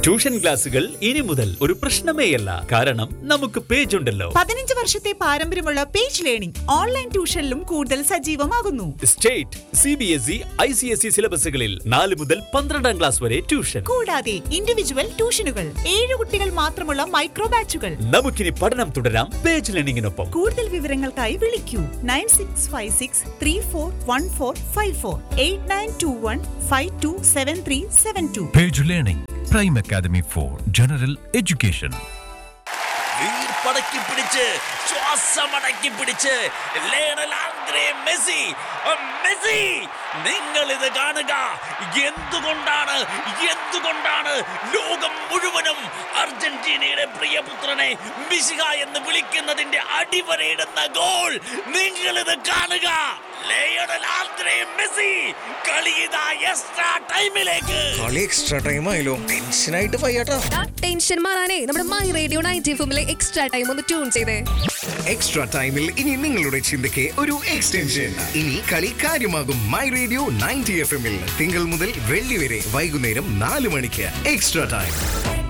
Tuition ക്ലാസുകൾ ഇനി മുതൽ ഒരു പ്രശ്നമേയല്ല കാരണം നമുക്ക് പേജ് ഉണ്ടല്ലോ പതിനഞ്ച് വർഷത്തെ പാരമ്പര്യമുള്ള പേജ് ലേണിംഗ് ഓൺലൈൻ ട്യൂഷനിലും കൂടുതൽ സജീവമാകുന്നു state C B S E I C S E സിലബസുകളിൽ നാല് മുതൽ പന്ത്രണ്ടാം ക്ലാസ് വരെ ട്യൂഷൻ കൂടാതെ ഇൻഡിവിജ്വൽ ട്യൂഷനുകൾ ഏഴ് കുട്ടികൾ മാത്രമുള്ള മൈക്രോ ബാച്ചുകൾ നമുക്കിനി പഠനം തുടരാം പേജ് ലേണിംഗിനൊപ്പം കൂടുതൽ വിവരങ്ങൾക്കായി വിളിക്കൂ nine six five six three four one four five four eight nine two one five two seven three seven two Page Learning, Prime Academy for General Education. വീർപ്പടക്കി പിടിച്ച് ശ്വാസമടക്കി പിടിച്ച് ലയണൽ ആന്ദ്രേ മെസ്സി ആ, Messi നിങ്ങൾ ഇത് കാണുക എന്തുകൊണ്ടാണ് എന്തുകൊണ്ടാണ് ലോകം മുഴുവനും അർജന്റീനയുടെ പ്രിയപുത്രനെ മിശിക എന്ന് വിളിക്കുന്നതിന്റെ അടിവരയിടുന്ന ഗോൾ നിങ്ങൾ ഇത് കാണുക ലയണൽ ആന്ദ്രേ മെസ്സി കളി ഇതാ എക്സ്ട്രാ ടൈമിലേക്ക് കളി എക്സ്ട്രാ ടൈം ആയല്ലോ ടെൻഷനായിട്ട് വയ്യാട്ടാ ടെൻഷൻ മാറാനേ നമ്മുടെ മൈ റേഡിയോ നയൻറ്റി ഫിമിലെ എക്സ്ട്രാ ടൈം ഒന്ന് ട്യൂൺ ചെയ്തേ എക്സ്ട്രാ ടൈമിൽ ഇനി നിങ്ങളുടെ ചിന്തയ്ക്ക് ഒരു എക്സ്റ്റൻഷൻ ഇനി കളി കാര്യമാകും മൈ റേഡിയോ നയൻറ്റി എഫ് എമ്മിൽ തിങ്കൾ മുതൽ വെള്ളി വരെ വൈകുന്നേരം നാല് മണിക്ക് എക്സ്ട്രാ ടൈം